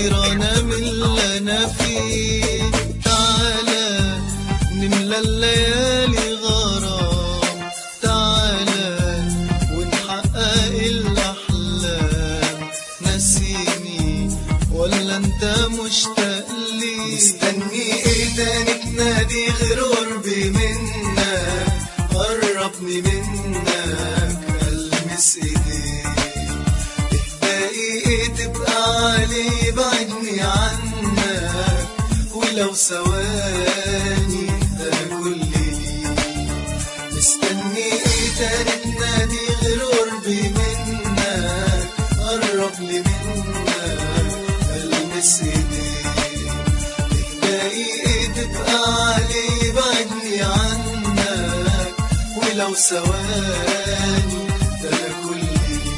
حيرانة من اللي أنا فيه تعالى نملى الليالي غرام تعالى ونحقق الأحلام نسيني ولا أنت مشتاق لي مستني إيه تاني تنادي غير قربي منك قربني منك ألمس إيديك باقي ايه تبقى علي بعدني عنك ولو ثواني ده كل ليك مستني ايه تاني تنادي غير قربي منك قربني منك المس ايديك باقي ايه تبقى علي بعدني عنك ولو ثواني ده كل ليك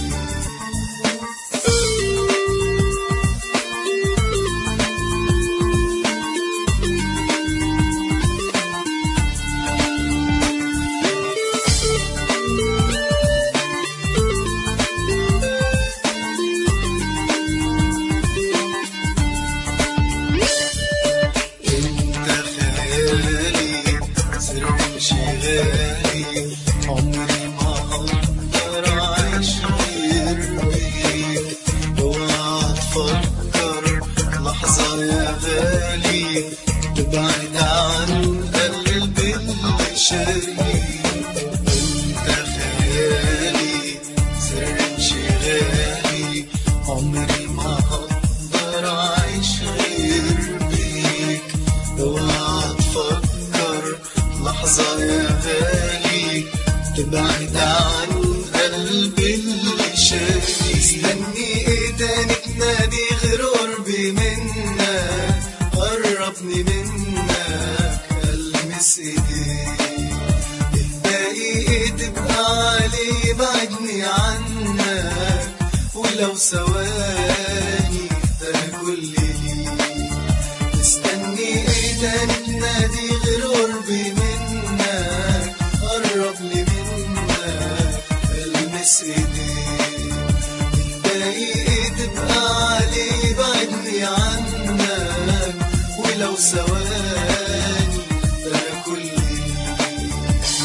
انت خيالي سر انشغالي عمري ما هقدر اعيش غير بيك اوعى تفكر لحظة يا غالي تبعد عن قلبي اللي شاريك انت خيالي سر انشغالي عمري ما هقدر اعيش غير بيك اوعى تفكر لحظة يا غالي تبعد عن قلبي اللي شايف استني ايه تاني تنادي غير قربي منك قربني منك المس ايديك الباقي ايه تبقى علي بعدني عنك ولو ثواني ده كل ليك مستني ايه تاني تنادي غير قربي منك قربني منك المس ايديك الباقي ايه تبقى علي بعدني عنك ولو ثواني ده كل ليك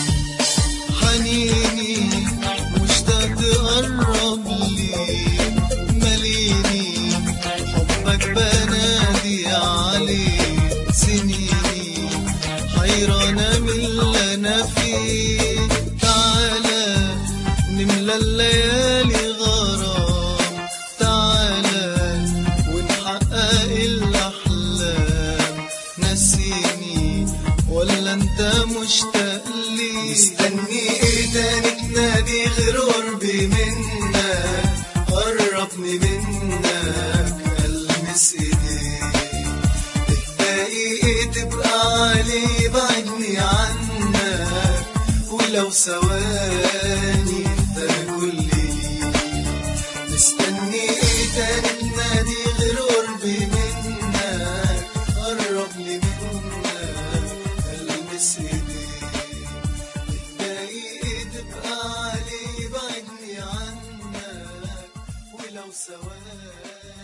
حنيني مشتاق تقرب لي مليني حبك بنادي عليه سنيني حيرانة من اللي أنا فيه تعالى نملى الليالي غرام تعالى ونحقق الأحلام نسيني ولا أنت مشتاق لي مستني إيه تاني تنادي غير قربي منك قربني منك ألمس إيديك الباقي إيه تبقى علي بعدني عنك ولو ثواني ده كل ليك مستني ايه تاني تنادي غير قربي منك قربني منك المس ايديك الباقي ايه تبقى علي بعدني عنك ولو ثواني